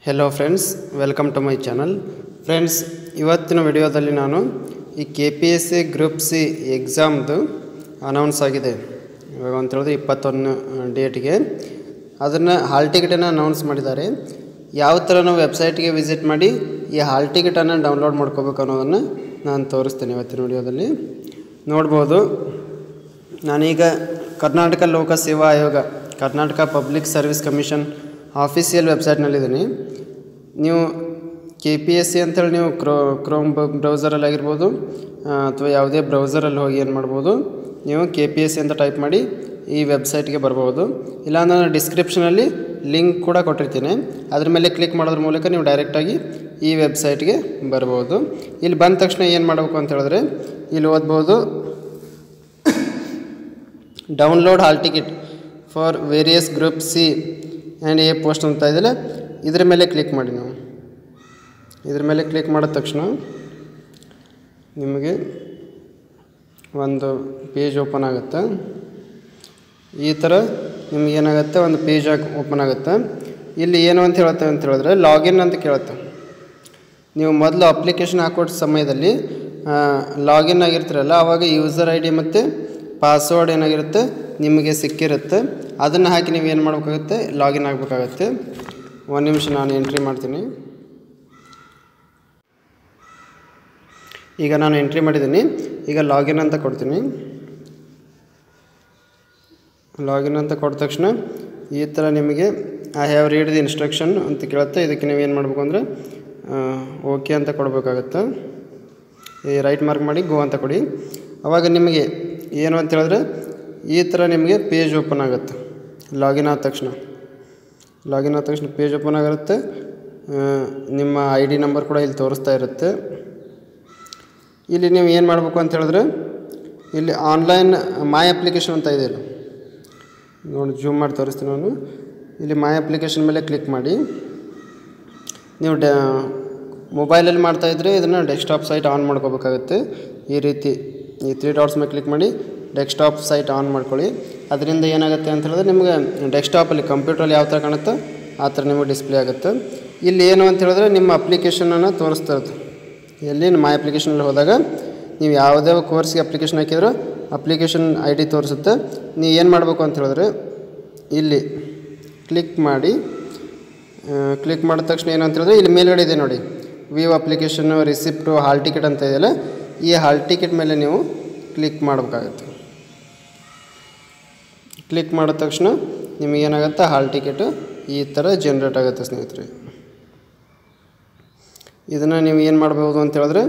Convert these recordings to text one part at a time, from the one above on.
hello friends welcome to my channel friends ಇವತ್ತಿನ ವಿಡಿಯೋದಲ್ಲಿ ನಾನು ಈ K P S C group C ಎಕ್ಸಾಮ್ದು ಅನೌನ್ಸ್ ಆಗಿದೆ ಇವಾಗ ಅಂತ ಹೇಳಿದ್ರೆ ಇಪ್ಪತ್ತೊಂದು ಡೇಟ್ಗೆ ಅದನ್ನು ಹಾಲ್ ಟಿಕೆಟನ್ನು ಅನೌನ್ಸ್ ಮಾಡಿದ್ದಾರೆ ಯಾವ ಥರ ನಾವು ವೆಬ್ಸೈಟ್ಗೆ ವಿಸಿಟ್ ಮಾಡಿ ಈ ಹಾಲ್ ಟಿಕೆಟನ್ನು ಡೌನ್ಲೋಡ್ ಮಾಡ್ಕೋಬೇಕು ಅನ್ನೋದನ್ನು ನಾನು ತೋರಿಸ್ತೇನೆ ಇವತ್ತಿನ ವಿಡಿಯೋದಲ್ಲಿ ನೋಡ್ಬೋದು ನಾನೀಗ ಕರ್ನಾಟಕ ಲೋಕ ಸೇವಾ ಆಯೋಗ Karnataka public service commission official ವೆಬ್ಸೈಟ್ನಲ್ಲಿದ್ದೀನಿ ನೀವು ಕೆ ಪಿ ಎಸ್ ಸಿ ಅಂತೇಳಿ ನೀವು ಕ್ರೋ ಕ್ರೋಮ್ ಬ್ರೌಸರಲ್ಲಿ ಆಗಿರ್ಬೋದು ಅಥವಾ ಯಾವುದೇ ಬ್ರೌಸರಲ್ಲಿ ಹೋಗಿ ಏನು ಮಾಡ್ಬೋದು ನೀವು ಕೆ ಪಿ ಎಸ್ ಸಿ ಅಂತ ಟೈಪ್ ಮಾಡಿ ಈ ವೆಬ್ಸೈಟ್ಗೆ ಬರ್ಬೋದು ಇಲ್ಲ ನಾನು ಡಿಸ್ಕ್ರಿಪ್ಷನಲ್ಲಿ ಲಿಂಕ್ ಕೂಡ ಕೊಟ್ಟಿರ್ತೀನಿ ಅದ್ರ ಮೇಲೆ ಕ್ಲಿಕ್ ಮಾಡೋದ್ರ ಮೂಲಕ ನೀವು ಡೈರೆಕ್ಟಾಗಿ ಈ ವೆಬ್ಸೈಟ್ಗೆ ಬರ್ಬೋದು ಇಲ್ಲಿ ಬಂದ ತಕ್ಷಣ ಏನು ಮಾಡಬೇಕು ಅಂತ ಹೇಳಿದ್ರೆ ಇಲ್ಲಿ ಓದ್ಬೋದು download hall ticket for various group C and A post ಅಂತ ಇದೆಯಲ್ಲ ಇದ್ರ ಮೇಲೆ ಕ್ಲಿಕ್ ಮಾಡಿ ನೀವು ಇದ್ರ ಮೇಲೆ ಕ್ಲಿಕ್ ಮಾಡಿದ ತಕ್ಷಣ ನಿಮಗೆ ಒಂದು ಪೇಜ್ ಓಪನ್ ಆಗುತ್ತೆ ಈ ಥರ ನಿಮ್ಗೆ ಏನಾಗುತ್ತೆ ಒಂದು ಪೇಜ್ ಓಪನ್ ಆಗುತ್ತೆ ಇಲ್ಲಿ ಏನು ಅಂತ ಹೇಳುತ್ತೆ ಅಂತ ಹೇಳಿದ್ರೆ ಲಾಗಿನ್ ಅಂತ ಕೇಳುತ್ತೆ ನೀವು ಮೊದಲು ಅಪ್ಲಿಕೇಶನ್ ಹಾಕೋ ಸಮಯದಲ್ಲಿ ಲಾಗಿನ್ ಆಗಿರ್ತೀರಲ್ಲ ಆವಾಗ ಯೂಸರ್ ಐ ಡಿ ಮತ್ತು ಪಾಸ್ವರ್ಡ್ ಏನಾಗಿರುತ್ತೆ ನಿಮಗೆ ಸಿಕ್ಕಿರುತ್ತೆ ಅದನ್ನು ಹಾಕಿ ನೀವು ಏನು ಮಾಡಬೇಕಾಗುತ್ತೆ ಲಾಗಿನ್ ಆಗಬೇಕಾಗತ್ತೆ ಒಂದು ನಿಮಿಷ ನಾನು ಎಂಟ್ರಿ ಮಾಡ್ತೀನಿ ಈಗ ನಾನು ಎಂಟ್ರಿ ಮಾಡಿದ್ದೀನಿ ಈಗ ಲಾಗಿನ್ ಅಂತ ಕೊಡ್ತೀನಿ ಲಾಗಿನ್ ಅಂತ ಕೊಟ್ಟ ತಕ್ಷಣ ಈ ಥರ ನಿಮಗೆ I have read the instruction ಅಂತ ಕೇಳುತ್ತೆ ಇದಕ್ಕೆ ನೀವು ಏನು ಮಾಡಬೇಕು ಅಂದರೆ ಓಕೆ ಅಂತ ಕೊಡಬೇಕಾಗತ್ತೆ ಈ ರೈಟ್ ಮಾರ್ಕ್ ಮಾಡಿ ಗೋ ಅಂತ ಕೊಡಿ ಆವಾಗ ನಿಮಗೆ ಏನು ಅಂತ ಹೇಳಿದ್ರೆ ಈ ಥರ ನಿಮಗೆ ಪೇಜ್ ಓಪನ್ ಆಗುತ್ತೆ ಲಾಗಿನ್ ಆದ ತಕ್ಷಣ ಲಾಗಿನ್ ಆದ ತಕ್ಷಣ ಪೇಜ್ ಓಪನ್ ಆಗಿರುತ್ತೆ ನಿಮ್ಮ ಐ ಡಿ ನಂಬರ್ ಕೂಡ ಇಲ್ಲಿ ತೋರಿಸ್ತಾ ಇರುತ್ತೆ ಇಲ್ಲಿ ನೀವು ಏನು ಮಾಡಬೇಕು ಅಂತ ಹೇಳಿದ್ರೆ ಇಲ್ಲಿ ಆನ್ಲೈನ್ ಮೈ ಅಪ್ಲಿಕೇಶನ್ ಅಂತ ಇದೆ ಇಲ್ಲಿ ನೋಡಿ ಜೂಮ್ ಮಾಡಿ ತೋರಿಸ್ತೀನಿ ನಾನು ಇಲ್ಲಿ ಮೈ ಅಪ್ಲಿಕೇಶನ್ ಮೇಲೆ ಕ್ಲಿಕ್ ಮಾಡಿ ನೀವು ಡ ಮೊಬೈಲಲ್ಲಿ ಮಾಡ್ತಾಯಿದ್ರೆ ಇದನ್ನು ಡೆಸ್ಕ್ಟಾಪ್ ಸೈಟ್ ಆನ್ ಮಾಡ್ಕೋಬೇಕಾಗುತ್ತೆ ಈ ರೀತಿ ಈ ತ್ರೀ ಡಾಟ್ಸ್ ಮೇಲೆ ಕ್ಲಿಕ್ ಮಾಡಿ ಡೆಸ್ಕ್ಟಾಪ್ ಸೈಟ್ ಆನ್ ಮಾಡ್ಕೊಳ್ಳಿ ಅದರಿಂದ ಏನಾಗುತ್ತೆ ಅಂತ ಹೇಳಿದ್ರೆ ನಿಮಗೆ ಡೆಸ್ಕ್ಟಾಪಲ್ಲಿ ಕಂಪ್ಯೂಟ್ರಲ್ಲಿ ಯಾವ ಥರ ಕಾಣುತ್ತೋ ಆ ಥರ ನಿಮಗೆ ಡಿಸ್ಪ್ಲೇ ಆಗುತ್ತೆ ಇಲ್ಲಿ ಏನು ಅಂತ ಹೇಳಿದ್ರೆ ನಿಮ್ಮ ಅಪ್ಲಿಕೇಶನನ್ನು ತೋರಿಸ್ತಾ ಇರುತ್ತೆ ಎಲ್ಲಿ ಮೈ ಅಪ್ಲಿಕೇಶನಲ್ಲಿ ಹೋದಾಗ ನೀವು ಯಾವುದೇ ಕೋರ್ಸ್ಗೆ ಅಪ್ಲಿಕೇಶನ್ ಹಾಕಿದರೂ ಅಪ್ಲಿಕೇಶನ್ ಐ ಡಿ ತೋರಿಸುತ್ತೆ ನೀವು ಏನು ಮಾಡಬೇಕು ಅಂತ ಹೇಳಿದ್ರೆ ಇಲ್ಲಿ ಕ್ಲಿಕ್ ಮಾಡಿ ಕ್ಲಿಕ್ ಮಾಡಿದ ತಕ್ಷಣ ಏನು ಅಂತ ಹೇಳಿದ್ರೆ ಇಲ್ಲಿ ಮೇಲ್ಗಡೆ ಇದೆ ನೋಡಿ ವ್ಯೂ ಅಪ್ಲಿಕೇಶನ್ನು ರಿಸಿಪ್ಟು ಹಾಲ್ ಟಿಕೆಟ್ ಅಂತ ಇದೆಯಲ್ಲ ಈ ಹಾಲ್ ಟಿಕೆಟ್ ಮೇಲೆ ನೀವು ಕ್ಲಿಕ್ ಮಾಡಬೇಕಾಗತ್ತೆ ಕ್ಲಿಕ್ ಮಾಡಿದ ತಕ್ಷಣ ನಿಮಗೇನಾಗುತ್ತೆ ಹಾಲ್ ಟಿಕೆಟು ಈ ಥರ ಜನ್ರೇಟ್ ಆಗುತ್ತೆ ಸ್ನೇಹಿತರೆ ಇದನ್ನು ನೀವು ಏನು ಮಾಡ್ಬೋದು ಅಂತ ಹೇಳಿದ್ರೆ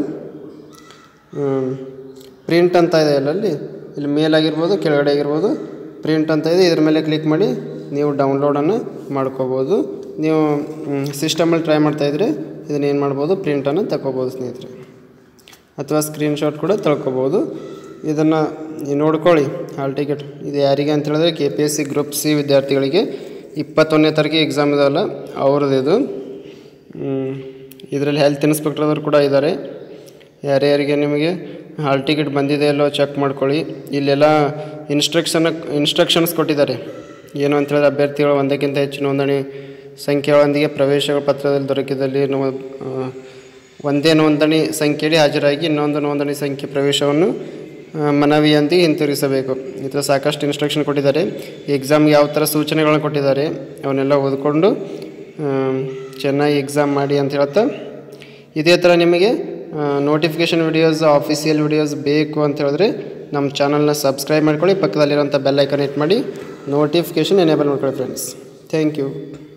ಪ್ರಿಂಟ್ ಅಂತ ಇದೆ ಅಲ್ಲಲ್ಲಿ ಇಲ್ಲಿ ಮೇಲಾಗಿರ್ಬೋದು ಕೆಳಗಡೆ ಆಗಿರ್ಬೋದು ಪ್ರಿಂಟ್ ಅಂತ ಇದೆ ಇದ್ರ ಮೇಲೆ ಕ್ಲಿಕ್ ಮಾಡಿ ನೀವು ಡೌನ್ಲೋಡನ್ನು ಮಾಡ್ಕೋಬೋದು ನೀವು ಸಿಸ್ಟಮಲ್ಲಿ ಟ್ರೈ ಮಾಡ್ತಾಯಿದ್ರೆ ಇದನ್ನು ಏನು ಮಾಡ್ಬೋದು ಪ್ರಿಂಟನ್ನು ತಗೋಬೋದು ಸ್ನೇಹಿತರೆ ಅಥವಾ ಸ್ಕ್ರೀನ್ಶಾಟ್ ಕೂಡ ತಳ್ಕೊಬೋದು ಇದನ್ನು ನೋಡ್ಕೊಳ್ಳಿ ಹಾಲ್ ಟಿಕೆಟ್ ಇದು ಯಾರಿಗೆ ಅಂತ ಹೇಳಿದ್ರೆ K P S C group C ವಿದ್ಯಾರ್ಥಿಗಳಿಗೆ ಇಪ್ಪತ್ತೊಂದನೇ ತಾರೀಕಿಗೆ ಎಕ್ಸಾಮ್ ಇದಲ್ಲ ಅವ್ರದ್ದು ಇದು ಇದರಲ್ಲಿ ಹೆಲ್ತ್ ಇನ್ಸ್ಪೆಕ್ಟರ್ದವ್ರು ಕೂಡ ಇದ್ದಾರೆ ಯಾರ್ಯಾರಿಗೆ ನಿಮಗೆ ಹಾಲ್ ಟಿಕೆಟ್ ಬಂದಿದೆ ಅಲ್ಲೋ ಚೆಕ್ ಮಾಡ್ಕೊಳ್ಳಿ ಇಲ್ಲೆಲ್ಲ ಇನ್ಸ್ಟ್ರಕ್ಷನ್ ಇನ್ಸ್ಟ್ರಕ್ಷನ್ಸ್ ಕೊಟ್ಟಿದ್ದಾರೆ ಏನು ಅಂತ ಹೇಳಿದ್ರೆ ಅಭ್ಯರ್ಥಿಗಳು ಒಂದಕ್ಕಿಂತ ಹೆಚ್ಚು ನೋಂದಣಿ ಸಂಖ್ಯೆಗಳೊಂದಿಗೆ ಪ್ರವೇಶ ಪತ್ರದಲ್ಲಿ ದೊರಕಿದಲ್ಲಿ ಒಂದೇ ನೋಂದಣಿ ಸಂಖ್ಯೆಯಲ್ಲಿ ಹಾಜರಾಗಿ ಇನ್ನೊಂದು ನೋಂದಣಿ ಸಂಖ್ಯೆ ಪ್ರವೇಶವನ್ನು ಮನವಿಯೊಂದಿಗೆ ಹಿಂತಿರುಗಿಸಬೇಕು ಈ ಥರ ಸಾಕಷ್ಟು ಇನ್ಸ್ಟ್ರಕ್ಷನ್ ಕೊಟ್ಟಿದ್ದಾರೆ ಎಕ್ಸಾಮ್ಗೆ ಯಾವ ಥರ ಸೂಚನೆಗಳನ್ನ ಕೊಟ್ಟಿದ್ದಾರೆ ಅವನ್ನೆಲ್ಲ ಓದ್ಕೊಂಡು ಚೆನ್ನಾಗಿ ಎಕ್ಸಾಮ್ ಮಾಡಿ ಅಂತ ಹೇಳ್ತಾ ಇದೇ ಥರ ನಿಮಗೆ ನೋಟಿಫಿಕೇಷನ್ ವಿಡಿಯೋಸ್ ಆಫೀಸಿಯಲ್ ವಿಡಿಯೋಸ್ ಬೇಕು ಅಂತ ಹೇಳಿದ್ರೆ ನಮ್ಮ ಚಾನಲ್ನ ಸಬ್ಸ್ಕ್ರೈಬ್ ಮಾಡ್ಕೊಳ್ಳಿ ಪಕ್ಕದಲ್ಲಿರೋಂಥ ಬೆಲ್ ಐಕನ್ ಹಿಟ್ ಮಾಡಿ ನೋಟಿಫಿಕೇಷನ್ ಎನೇಬಲ್ ಮಾಡ್ಕೊಳ್ಳಿ ಫ್ರೆಂಡ್ಸ್ ಥ್ಯಾಂಕ್ ಯು